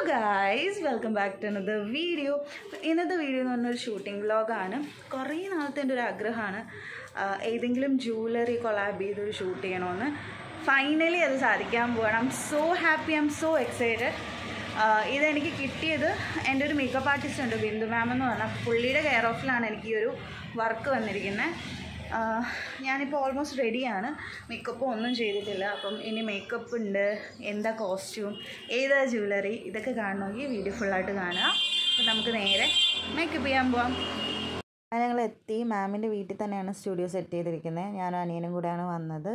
Guys welcome back to another video ഇന്നത്തെ video എന്ന് പറഞ്ഞൊരു ഷൂട്ടിംഗ് വ്ളോഗാണ് കുറേ നാളത്തെ എൻ്റെ ഒരു ആഗ്രഹമാണ് ആഹ് ഏതെങ്കിലും ജ്വല്ലറി കൊളാബ് ചെയ്തൊരു ഷൂട്ട് ചെയ്യണമെന്ന് ഫൈനലി അത് സാധിക്കാൻ പോവാണ് I'm so happy I'm so excited ഇതെനിക്ക് കിട്ടിയത് എൻ്റെ ഒരു മേക്കപ്പ് ആർട്ടിസ്റ്റ് ഉണ്ട് ബിന്ദു മാം എന്ന് പറഞ്ഞാൽ പുള്ളിയുടെ കെയർ ഓഫിലാണ് എനിക്ക് ഈ ഒരു വർക്ക് വന്നിരിക്കുന്നത് ആഹ് ഞാനിപ്പോൾ ഓൾമോസ്റ്റ് റെഡിയാണ് മേക്കപ്പ് ഒന്നും ചെയ്തിട്ടില്ല അപ്പം ഇനി മേക്കപ്പ് ഉണ്ട് എന്താ കോസ്റ്റ്യൂം ഏതാ ജ്വല്ലറി ഇതൊക്കെ കാണണമെങ്കിൽ വീഡിയോ ഫുള്ളായിട്ട് കാണുക അപ്പം നമുക്ക് നേരെ മേക്കപ്പ് ചെയ്യാൻ പോവാം ഞങ്ങൾ എത്തി മാമിൻ്റെ വീട്ടിൽ തന്നെയാണ് സ്റ്റുഡിയോ സെറ്റ് ചെയ്തിരിക്കുന്നത് ഞാനും അനിയനും കൂടെയാണ് വന്നത്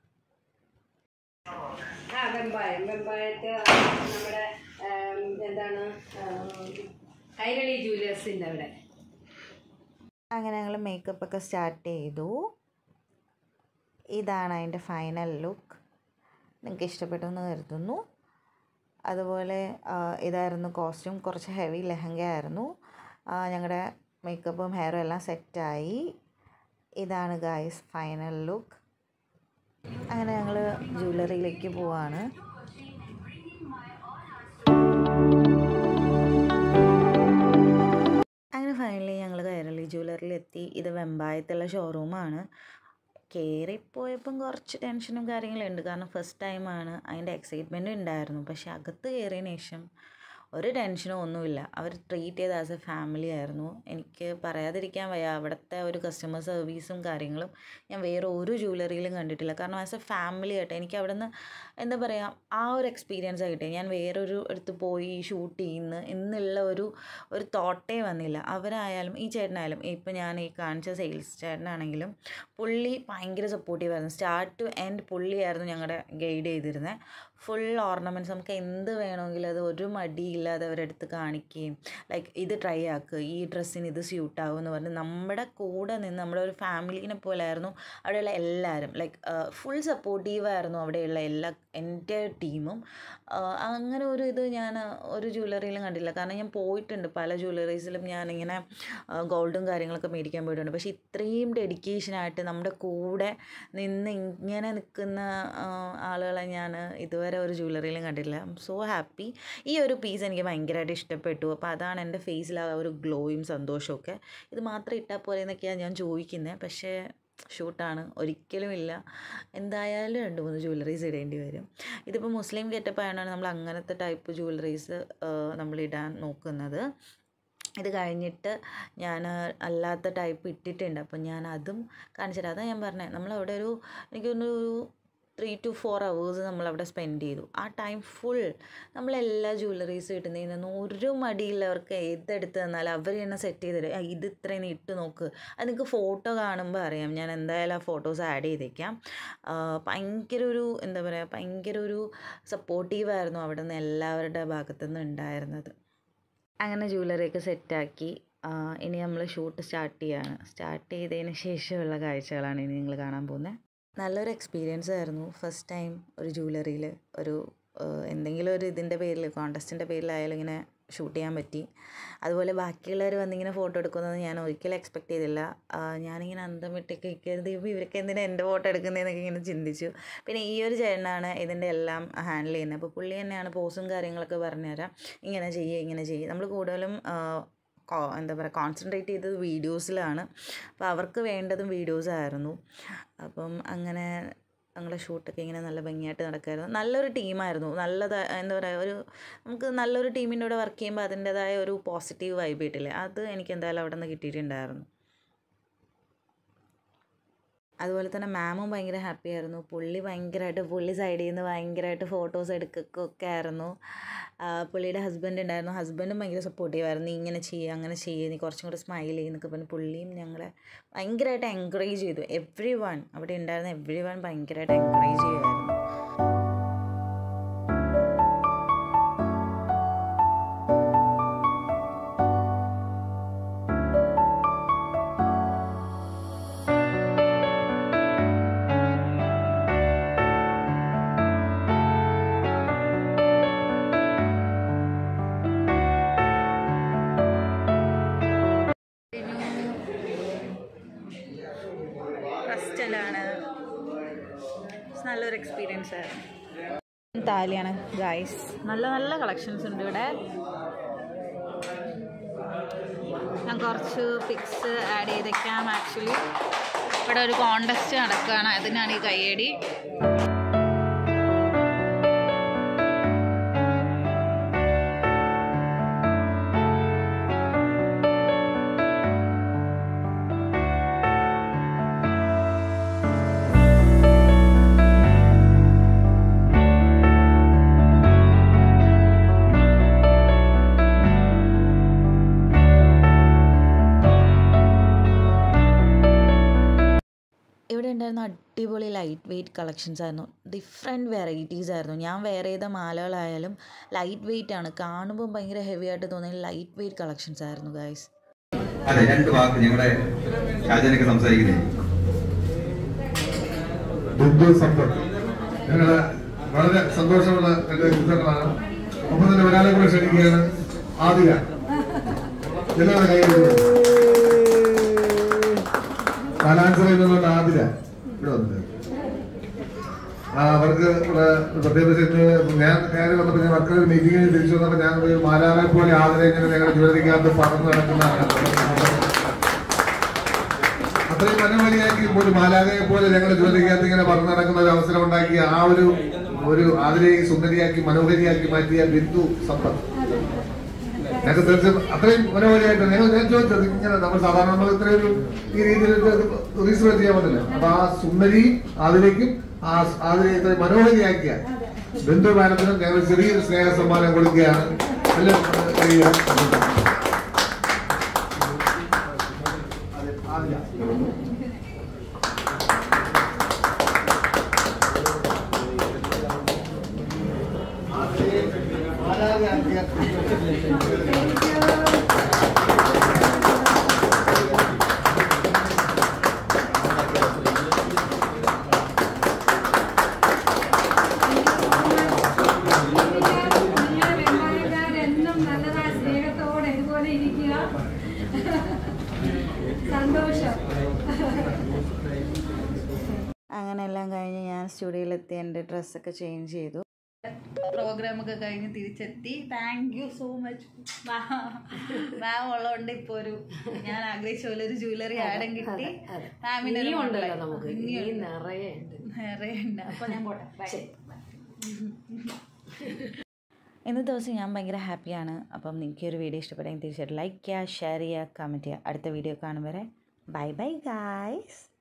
ആ വെമ്പായം വെമ്പായത്ത് നമ്മുടെ ആം, എന്താണ് ആം, കൈരളി ജൂലേഴ്സിൻ്റെ അവിടെ അങ്ങനെ ഞങ്ങൾ മേക്കപ്പ് ഒക്കെ സ്റ്റാർട്ട് ചെയ്തു ഇതാണ് അതിൻ്റെ ഫൈനൽ ലുക്ക് നിങ്ങൾക്ക് ഇഷ്ടപ്പെട്ടു എന്ന് കരുതുന്നു അതുപോലെ ആ, ഇതായിരുന്നു കോസ്റ്റ്യൂം കുറച്ച് ഹെവി ലെഹങ്ക ആയിരുന്നു ഞങ്ങളുടെ മേക്കപ്പും ഹെയറും എല്ലാം സെറ്റായി ഇതാണ് ഗായ്സ് ഫൈനൽ ലുക്ക് അങ്ങനെ ഞങ്ങൾ ജ്വല്ലറിയിലേക്ക് പോവാണ് അങ്ങനെ ഫൈനലി ഞങ്ങൾ കയറലി ജ്വല്ലറിയിൽ എത്തി ഇത് വെമ്പായത്തുള്ള ഷോറൂമാണ് കയറിപ്പോയപ്പം കുറച്ച് ടെൻഷനും കാര്യങ്ങളും ഉണ്ട് കാരണം ഫസ്റ്റ് ടൈമാണ് അതിൻ്റെ എക്സൈറ്റ്മെൻറ്റും ഉണ്ടായിരുന്നു പക്ഷേ അകത്ത് കയറിയതിന് ശേഷം ഒരു ടെൻഷനും ഒന്നുമില്ല അവർ ട്രീറ്റ് ചെയ്ത് ആസ് എ ഫാമിലി ആയിരുന്നു എനിക്ക് പറയാതിരിക്കാൻ വയ്യ അവിടുത്തെ ഒരു കസ്റ്റമർ സർവീസും കാര്യങ്ങളും ഞാൻ വേറെ ഒരു ജ്വല്ലറിയിലും കണ്ടിട്ടില്ല കാരണം ആസ് എ ഫാമിലി ആയിട്ട് എനിക്ക് അവിടെ നിന്ന് എന്താ പറയുക ആ ഒരു എക്സ്പീരിയൻസ് ആയിട്ടേ ഞാൻ വേറൊരു അടുത്ത് പോയി ഷൂട്ട് ചെയ്യുന്ന എന്നുള്ള ഒരു ഒരു തോട്ടേ വന്നില്ല അവരായാലും ഈ ചേട്ടനായാലും ഇപ്പം ഞാൻ ഈ കാണിച്ച സെയിൽസ് ചേട്ടനാണെങ്കിലും പുള്ളി ഭയങ്കര സപ്പോർട്ടീവ് ആയിരുന്നു സ്റ്റാർട്ട് ടു എൻഡ് പുള്ളിയായിരുന്നു ഞങ്ങളുടെ ഗൈഡ് ചെയ്തിരുന്നത് ഫുൾ ഓർണമെൻറ്റ്സ് നമുക്ക് എന്ത് വേണമെങ്കിലും അത് ഒരു മടിയില്ലാതെ അവരുടെ അടുത്ത് കാണിക്കുകയും ലൈക്ക് ഇത് ട്രൈ ആക്കുക ഈ ഡ്രസ്സിന് ഇത് സ്യൂട്ട് ആവും എന്ന് പറഞ്ഞ് നമ്മുടെ കൂടെ നിന്ന് നമ്മുടെ ഒരു ഫാമിലീനെ പോലെ ആയിരുന്നു അവിടെയുള്ള എല്ലാവരും ലൈക്ക് ഫുൾ സപ്പോർട്ടീവായിരുന്നു അവിടെയുള്ള എല്ലാ എൻ്റെ ടീമും അങ്ങനെ ഒരു ഇത് ഞാൻ ഒരു ജ്വല്ലറിയിലും കണ്ടില്ല കാരണം ഞാൻ പോയിട്ടുണ്ട് പല ജ്വല്ലറീസിലും ഞാനിങ്ങനെ ഗോൾഡും കാര്യങ്ങളൊക്കെ മേടിക്കാൻ പോയിട്ടുണ്ട് പക്ഷേ ഇത്രയും ഡെഡിക്കേഷനായിട്ട് നമ്മുടെ കൂടെ നിന്ന് ഇങ്ങനെ നിൽക്കുന്ന ആ, ആളുകളെ ഞാൻ ഇതുവരെ ഒരു ജ്വല്ലറിയിലും കണ്ടിട്ടില്ല ഐ എം സോ ഹാപ്പി ഈ ഒരു പീസ് എനിക്ക് ഭയങ്കരമായിട്ട് ഇഷ്ടപ്പെട്ടു അപ്പോൾ അതാണ് എൻ്റെ ഫേസിൽ ആ ഒരു ഗ്ലോയും സന്തോഷമൊക്കെ ഇത് മാത്രം ഇട്ടാൽ പോലെ എന്നൊക്കെയാണ് ഞാൻ ചോദിക്കുന്നത് പക്ഷേ ഷൂട്ടാണ് ഒരിക്കലും ഇല്ല എന്തായാലും രണ്ട് മൂന്ന് ജ്വല്ലറീസ് ഇടേണ്ടി വരും ഇതിപ്പോൾ മുസ്ലിം ഗെറ്റപ്പ് ആയതുകൊണ്ടാണ് നമ്മൾ അങ്ങനത്തെ ടൈപ്പ് ജ്വല്ലറീസ് നമ്മൾ ഇടാൻ നോക്കുന്നത് ഇത് കഴിഞ്ഞിട്ട് ഞാൻ അല്ലാത്ത ടൈപ്പ് ഇട്ടിട്ടുണ്ട് അപ്പം ഞാൻ അതും കാണിച്ചിട്ട് അതാണ് ഞാൻ പറഞ്ഞത് നമ്മളവിടെ ഒരു എനിക്കൊന്നൊരു ത്രീ ടു ഫോർ അവേഴ്സ് നമ്മളവിടെ സ്പെൻഡ് ചെയ്തു ആ ടൈം ഫുൾ നമ്മളെല്ലാ ജ്വല്ലറീസ് കിട്ടുന്നതിനൊന്നും ഒരു മടിയില്ലവർക്ക് ഏതെടുത്ത് തന്നാലും അവർ തന്നെ സെറ്റ് ചെയ്ത് തരും "ആ, ഇത് ഇത്രയും നീ ഇട്ട് നോക്ക് അത് നിങ്ങൾക്ക് ഫോട്ടോ കാണുമ്പോൾ അറിയാം ഞാൻ എന്തായാലും ആ ഫോട്ടോസ് ആഡ് ചെയ്തേക്കാം ആ, ഭയങ്കര ഒരു എന്താ പറയുക ഭയങ്കര ഒരു സപ്പോർട്ടീവായിരുന്നു അവിടെ നിന്ന് എല്ലാവരുടെ ഭാഗത്തു നിന്ന് ഉണ്ടായിരുന്നത് അങ്ങനെ ജ്വല്ലറിയൊക്കെ സെറ്റാക്കി ഇനി നമ്മൾ ഷൂട്ട് സ്റ്റാർട്ട് ചെയ്യാണ് സ്റ്റാർട്ട് ചെയ്തതിന് ശേഷമുള്ള കാഴ്ചകളാണ് ഇനി നിങ്ങൾ കാണാൻ പോകുന്നത് നല്ലൊരു എക്സ്പീരിയൻസ് ആയിരുന്നു ഫസ്റ്റ് ടൈം ഒരു ജ്വല്ലറിയിൽ ഒരു ആ, എന്തെങ്കിലും ഒരു ഇതിൻ്റെ പേരിൽ കോണ്ടസ്റ്റിൻ്റെ പേരിലായാലും ഇങ്ങനെ ഷൂട്ട് ചെയ്യാൻ പറ്റി അതുപോലെ ബാക്കിയുള്ളവർ വന്നിങ്ങനെ ഫോട്ടോ എടുക്കുന്നത് ഞാൻ ഒരിക്കലും എക്സ്പെക്ട് ചെയ്തില്ല ആ, ഞാനിങ്ങനെ അന്തം വിട്ടൊക്കെ ഇരിക്കരുത് ഇപ്പം ഇവരൊക്കെ എന്തിനാ എൻ്റെ ഫോട്ടോ എടുക്കുന്നതെന്നൊക്കെ ഇങ്ങനെ ചിന്തിച്ചു പിന്നെ ഈ ഒരു ചേട്ടനാണ് ഇതിൻ്റെ എല്ലാം ഹാൻഡിൽ ചെയ്യുന്നത് അപ്പോൾ പുള്ളി തന്നെയാണ് പോസും കാര്യങ്ങളൊക്കെ പറഞ്ഞുതരാം ഇങ്ങനെ ചെയ്യുക ഇങ്ങനെ ചെയ്യുക നമ്മൾ കൂടുതലും ആ, കോ- എന്താ പറയുക കോൺസെൻട്രേറ്റ് ചെയ്തത് വീഡിയോസിലാണ് അപ്പോൾ അവർക്ക് വേണ്ടതും വീഡിയോസായിരുന്നു അപ്പം അങ്ങനെ ഞങ്ങളുടെ ഷൂട്ടൊക്കെ ഇങ്ങനെ നല്ല ഭംഗിയായിട്ട് നടക്കുമായിരുന്നു നല്ലൊരു ടീമായിരുന്നു നല്ലത് എന്താ പറയുക ഒരു നമുക്ക് നല്ലൊരു ടീമിൻ്റെ കൂടെ വർക്ക് ചെയ്യുമ്പോൾ അതിൻ്റെതായ ഒരു പോസിറ്റീവ് വൈബ് കിട്ടില്ലേ അത് എനിക്ക് എന്തായാലും അവിടെ നിന്ന് കിട്ടിയിട്ടുണ്ടായിരുന്നു അതുപോലെ തന്നെ മാമും ഭയങ്കര ഹാപ്പി ആയിരുന്നു പുള്ളി ഭയങ്കരമായിട്ട് പുള്ളി സൈഡിൽ നിന്ന് ഭയങ്കരമായിട്ട് ഫോട്ടോസ് എടുക്കുകയൊക്കെ ആയിരുന്നു ആ, പുള്ളിയുടെ ഹസ്ബൻഡ് ഉണ്ടായിരുന്നു ഹസ്ബൻഡും ഭയങ്കര സപ്പോർട്ടീവ് ആയിരുന്നു നീ ഇങ്ങനെ ചെയ്യുക അങ്ങനെ ചെയ്യുക നീ കുറച്ചും കൂടെ സ്മൈൽ ചെയ്യുന്നൊക്കെ പറഞ്ഞ് പുള്ളിയും ഞങ്ങളെ ഭയങ്കരമായിട്ട് എൻകറേജ് ചെയ്തു എവ്രി വൺ അവിടെ ഉണ്ടായിരുന്ന എവ്രി വൺ ഭയങ്കരമായിട്ട് എൻകറേജ് ചെയ്യുമായിരുന്നു ട്രസ്റ്റലാണ് നല്ലൊരു എക്സ്പീരിയൻസ് ആയിരുന്നു താലിയാണ് ഗൈസ് നല്ല നല്ല കളക്ഷൻസ് ഉണ്ട് ഇവിടെ ഞാൻ കുറച്ച് പിക്സ് ആഡ് ചെയ്തേക്കാം ആക്ച്വലി ഇവിടെ ഒരു കോണ്ടസ്റ്റ് നടക്കുകയാണ് അതിനാണ് ഈ കയ്യടി ഇവിടെ ഉണ്ടായിരുന്ന അടിപൊളി ലൈറ്റ് വെയ്റ്റ് കളക്ഷൻസ് ആയിരുന്നു ഡിഫറെൻറ്റ് വെറൈറ്റീസ് ആയിരുന്നു ഞാൻ വേറെ ചെയ്ത മാലകളായാലും ലൈറ്റ് വെയ്റ്റ് ആണ് കാണുമ്പോൾ ഭയങ്കര ഹെവി ആയിട്ട് തോന്നിയ ലൈറ്റ് വെയ്റ്റ് കളക്ഷൻസ് ആയിരുന്നു ഗൈസ് അതെ രണ്ട് വാക്ക് ഞങ്ങളുടെ ഷാജനൊക്കെ സംസാരിക്കുന്നേ ബിന്ദു സമ്പത്ത് ഞങ്ങള് വളരെ സന്തോഷമുള്ള രണ്ട് ചിത്രങ്ങളാണ് ഒപ്പം തന്നെ ഒരാളെ കൂടെ ക്ഷണിക്കുകയാണ് ആദില എല്ലാവരുടെ കൈ കാലാഞ്ചറയിൽ നിന്നുള്ള ആദില ഇവിടെ വന്നത് ആ അവർക്ക് ഇവിടെ പ്രത്യേകിച്ച് ഇന്ന് ഞാൻ കയറി വന്നപ്പോൾ ഞാൻ മക്കൾ മീറ്റിംഗിൽ തിരിച്ചു വന്നപ്പോൾ ഞാൻ ഒരു മാലാറെ പോലെ ആദില ഇങ്ങനെ ഞങ്ങളുടെ ജ്വല്ലറിക്കകത്ത് പറന്ന് നടക്കുന്നതാണ് അത്രയും മനോഹരിയാക്കി ഒരു മാലാകയെ പോലെ ഞങ്ങളുടെ ജ്വല്ലറിക്കകത്ത് ഇങ്ങനെ പറന്ന് നടക്കുന്ന ഒരു അവസരം ഉണ്ടാക്കി ആ ഒരു ഒരു ആതിരയെ സുന്ദരിയാക്കി മനോഹരിയാക്കി മാറ്റിയ ബിന്ദു സമ്പത്ത് ഞങ്ങൾക്ക് തീർച്ചയായും അത്രയും മനോഹരിയായിട്ട് ഞങ്ങൾ ഞാൻ ചോദിച്ചത് ഇങ്ങനെ നമ്മൾ സാധാരണ നമ്മൾ ഇത്രയും ഒരു ഈ രീതിയിൽ റീസർച്ച് ചെയ്യാൻ പറ്റില്ല അപ്പൊ ആ സുന്ദരി ആതിരയ്ക്കും ആ ആതിരയെ ഇത്രയും മനോഹരിയാക്കിയ ബിന്ദു മാനത്തിനും ഞങ്ങൾ ചെറിയൊരു സ്നേഹ സമ്മാനം കൊടുക്കുകയാണ് നല്ല ചെറിയ ആതിര എന്നും നല്ലതായ സ്നേഹത്തോടെ ഇതുപോലെ ഇരിക്കുക സന്തോഷം അങ്ങനെ എല്ലാം കഴിഞ്ഞ് ഞാൻ സ്റ്റുഡിയോയിലെത്തി എൻ്റെ ഡ്രസ്സൊക്കെ ചേഞ്ച് ചെയ്തു പ്രോഗ്രാം ഒക്കെ കഴിഞ്ഞ് തിരിച്ചെത്തി thank you so much ma'am ഉള്ളതുകൊണ്ട് ഇപ്പോൾ ഒരു ഞാൻ ആഗ്രഹിച്ച പോലെ ഒരു ജ്വല്ലറി ആഡം കിട്ടി മാമിന് ഒരു ഇനിയും ഉണ്ടല്ലോ മോഡലായി. നമുക്ക് ഇനിയും ഇനി ഉണ്ട്. നിറയെ ഉണ്ട് നിറയെ ഉണ്ട് അപ്പോൾ ഞാൻ പോട്ടെ Bye. ശരി. ഇന്നത്തെ ദിവസം ഞാൻ ഭയങ്കര ഹാപ്പിയാണ് അപ്പം നിങ്ങൾക്ക് ഈ ഒരു വീഡിയോ ഇഷ്ടപ്പെട്ടെങ്കിൽ തീർച്ചയായിട്ടും ലൈക്ക് ചെയ്യുക ഷെയർ ചെയ്യുക കമൻറ്റ് ചെയ്യുക അടുത്ത വീഡിയോ കാണും വരെ ബൈ ബൈ ഗായ്സ്